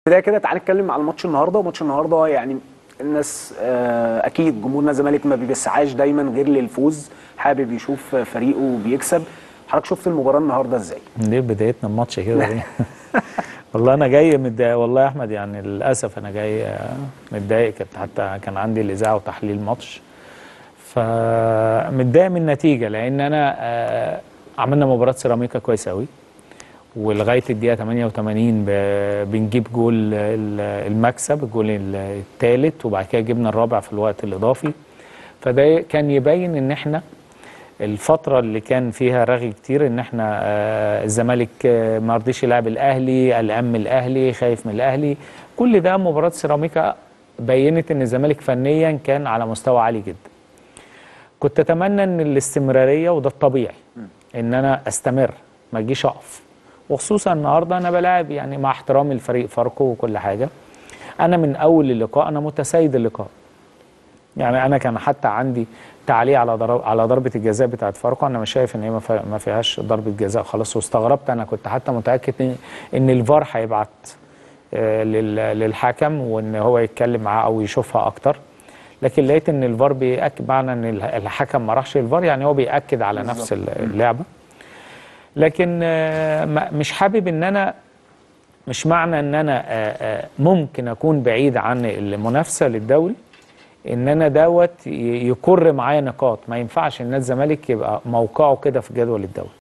بدايه كده تعالى نتكلم على الماتش النهارده وماتش النهارده يعني الناس آه، اكيد جمهور نادي الزمالك ما بيسعاش دايما غير للفوز حابب يشوف فريقه بيكسب حضرتك شفت المباراه النهارده ازاي ليه بدايتنا الماتش كده ليه؟ والله انا جاي متضايق والله يا احمد يعني للاسف انا جاي آه، متضايق كنت حتى كان عندي الاذاعه وتحليل ماتش فمتضايق من النتيجه لان انا آه، عملنا مباراه سيراميكا كويس قوي ولغايه الدقيقه 88 ب- بنجيب جول ال- المكسب الجول الثالث وبعد كده جبنا الرابع في الوقت الاضافي فده كان يبين ان احنا الفترة اللي كان فيها رغي كتير ان احنا آه، الزمالك آه، ما رضيش يلعب الاهلي قلقان من الاهلي خايف من الاهلي كل ده مباراة سيراميكا بينت ان الزمالك فنيا كان على مستوى عالي جدا كنت اتمنى ان الاستمرارية وده الطبيعي ان انا استمر ما اجيش اقف وخصوصا النهارده انا بلاعب يعني مع احترامي لفريق فاركو وكل حاجة انا من اول اللقاء انا متسيد اللقاء يعني انا كان حتى عندي تعليق على ضرب على ضربه الجزاء بتاعت فاركو انا مش شايف ان هي ما فيها- ما فيهاش ضربه جزاء خلاص واستغربت انا كنت حتى متاكد ان, إن الفار هيبعت آه، لل- للحكم وان هو يتكلم معاه او يشوفها اكتر لكن لقيت ان الفار بياكد معنى ان الح- الحكم ما راحش الفار يعني هو بياكد على نفس ال- اللعبه لكن آه، ما- مش حابب ان انا مش معنى ان انا آه، آه، ممكن اكون بعيد عن المنافسه للدوري ان انا دوت ي- يكر معايا نقاط ما ينفعش ان الزمالك يبقى موقعه كده في جدول الدوري